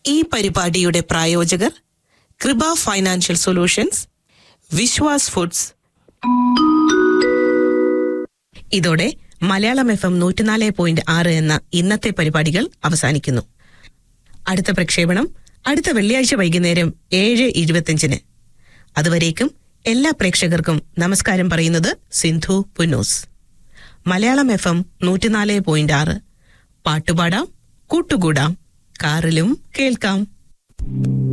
ഈ പരിപാടിയുടെ പ്രായോജകർ കൃപ ഫൈനാൻഷ്യൽ സൊല്യൂഷൻസ് വിശ്വാസ് ഫുഡ്സ് ഇതോടെ മലയാളം എഫ് എം നൂറ്റിനാല് പോയിന്റ് ആറ് എന്ന ഇന്നത്തെ പരിപാടികൾ അവസാനിക്കുന്നു അടുത്ത പ്രക്ഷേപണം അടുത്ത വെള്ളിയാഴ്ച വൈകുന്നേരം ഏഴ് ഇരുപത്തിയഞ്ചിന് അതുവരേക്കും എല്ലാ പ്രേക്ഷകർക്കും നമസ്കാരം പറയുന്നത് സിന്ധു പുന്നൂസ് മലയാളം എഫ് എം നൂറ്റിനാല് പോയിന്റ് ആറ് പാട്ടുപാടാം കൂട്ടുകൂടാം കാറിലും കേൾക്കാം